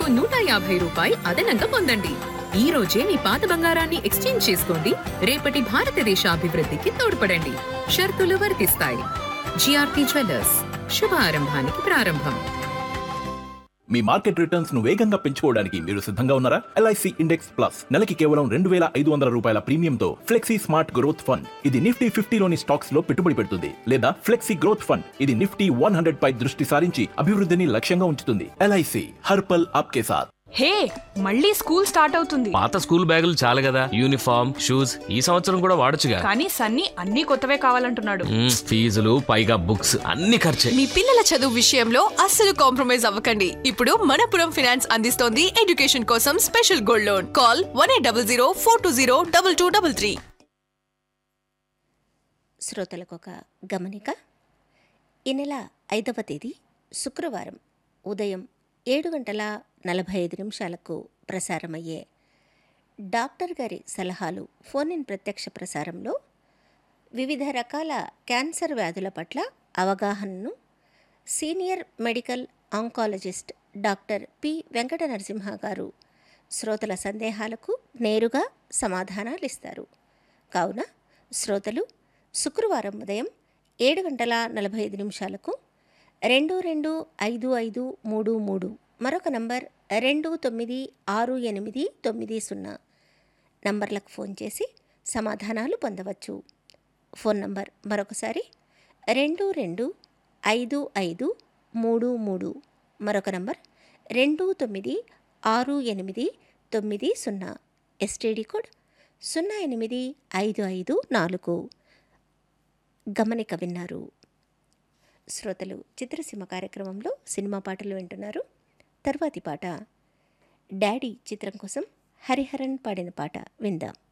నూట యాభై రూపాయి అదనంగా పొందండి ఈ రోజే మీ పాత బంగారాన్ని ఎక్స్చేంజ్ చేసుకోండి రేపటి భారతదేశ అభివృద్ధికి తోడ్పడండి షరతులు వర్తిస్తాయి జిఆర్టీ జ్యువెల్లర్స్ శుభ ఆరంభానికి ప్రారంభం మీ మార్కెట్ రిటర్న్స్ ను వేగంగా పెంచుకోవడానికి మీరు సిద్ధంగా ఉన్నారా ఎల్ఐసి ఇండెక్స్ ప్లస్ నెలకి కేవలం రెండు వేల ఐదు వందల రూపాయల ప్రీమియంతో ఫ్లెక్సీ స్మార్ట్ గ్రోత్ ఫండ్ ఇది నిఫ్టీ ఫిఫ్టీలోని స్టాక్స్ లో పెట్టుబడి పెడుతుంది లేదా ఫ్లెక్సీ గ్రోత్ ఫండ్ ఇది నిఫ్టీ వన్ హండ్రెడ్ పై దృష్టి సారించి అభివృద్ధిని లక్ష్యంగా ఉంచుతుంది ఎల్ఐసి హర్పల్ ఆప్కే సాథ్ హే మళ్ళీ స్కూల్ స్టార్ట్ అవుతుంది పాత స్కూల్ బ్యాగులు చాలు కదా యూనిఫామ్ షూస్ ఈ సంవత్సరం కూడా వాడొచ్చుగా కానీ సన్నీ అన్ని కొత్తవే కావాలంటున్నాడు మ్మ్, ఫీజులు పైగా బుక్స్ అన్ని ఖర్చే మీ పిల్లల చదువు విషయంలో అస్సలు కాంప్రమైజ్ అవ్వకండి ఇప్పుడు మనపురం ఫినాన్స్ అందిస్తోంది ఎడ్యుకేషన్ కోసం special gold loan call one eight double zero four two zero double two double three శ్రోతలకు ఒక గమనిక ఈ నెల ఐదవ తేదీ శుక్రవారం ఉదయం ఏడు గంటల నలభై ఐదు నిమిషాలకు ప్రసారమయ్యే డాక్టర్ గారి సలహాలు ఫోన్ ఇన్ ప్రత్యక్ష ప్రసారంలో వివిధ రకాల క్యాన్సర్ వ్యాధుల పట్ల అవగాహనను senior medical oncologist doctor P Venkata Narasimha garu శ్రోతల సందేహాలకు నేరుగా సమాధానాలు ఇస్తారు కావున శ్రోతలు శుక్రవారం ఉదయం ఏడు గంటల నలభై ఐదు నిమిషాలకు రెండు రెండు ఐదు ఐదు మూడు మూడు మరొక నంబర్ రెండు తొమ్మిది ఆరు ఎనిమిది తొమ్మిది సున్నా నంబర్లకు ఫోన్ చేసి సమాధానాలు పొందవచ్చు ఫోన్ నంబర్ మరొకసారి రెండు రెండు ఐదు ఐదు మూడు మూడు మరొక నంబర్ రెండు తొమ్మిది ఆరు ఎనిమిది తొమ్మిది సున్నా ఎస్టీడీ కోడ్ సున్నా ఎనిమిది ఐదు ఐదు నాలుగు గమనిక విన్నారు శ్రోతలు చిత్రసీమ కార్యక్రమంలో సినిమా పాటలు వింటున్నారు తర్వాతి పాట డాడీ చిత్రం కోసం హరిహరన్ పాడిన పాట విందాం